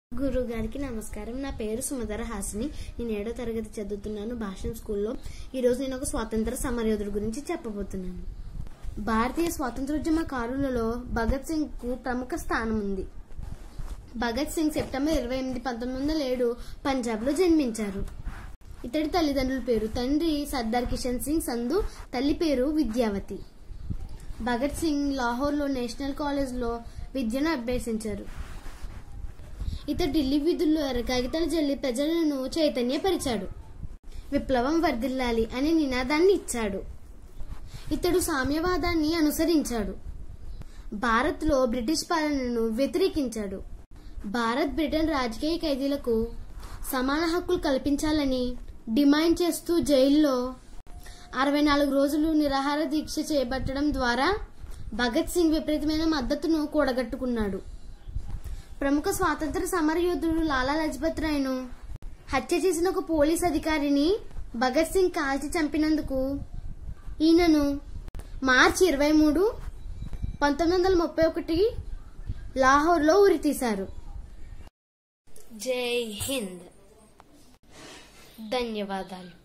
గురువు గారికి నమస్కారం నా పేరు సుమధర హాసిని నేను ఏడో తరగతి చదువుతున్నాను భాషణ స్కూల్లో ఈరోజు నేను ఒక స్వాతంత్ర సమరయోధుడి గురించి చెప్పబోతున్నాను భారతీయ స్వాతంత్రోద్యమకారులలో భగత్ సింగ్ కు ప్రముఖ స్థానం ఉంది భగత్ సింగ్ సెప్టెంబర్ ఇరవై ఎనిమిది పంతొమ్మిది వందల ఏడు పంజాబ్ లో జన్మించారు ఇతడి తల్లిదండ్రుల పేరు తండ్రి సర్దార్ కిషన్ సింగ్ సంధు తల్లి పేరు విద్యావతి భగత్ సింగ్ లాహోర్లో నేషనల్ కాలేజ్లో విద్యను అభ్యసించారు ఇతడు ఢిల్లీ వీధుల్లో ఎర్ర కాగితాలు జల్లి ప్రజలను చైతన్యపరిచాడు విప్లవం వర్ధిల్లాలి అనే నినాదాన్ని ఇచ్చాడు ఇతడు సామ్యవాదాన్ని అనుసరించాడు భారత్లో బ్రిటిష్ పాలనను వ్యతిరేకించాడు భారత్ బ్రిటన్ రాజకీయ ఖైదీలకు సమాన హక్కులు కల్పించాలని డిమాండ్ చేస్తూ జైల్లో అరవై నాలుగు రోజులు నిరాహార దీక్ష చేపట్టడం ద్వారా భగత్ సింగ్ విపరీతమైన మద్దతును కూడగట్టుకున్నాడు ప్రముఖ స్వాతంత్ర సమరయోధుడు లాలా లజపత్ రాయ్ను హత్య చేసిన ఒక పోలీస్ అధికారిని భగత్ సింగ్ కాల్చి చంపినందుకు ఈయనను మార్చి ఇరవై మూడు పంతొమ్మిది వందల ముప్పై ఒకటి లాహోర్లో ఉరితీశారు జై హింద్ ధన్యవాదాలు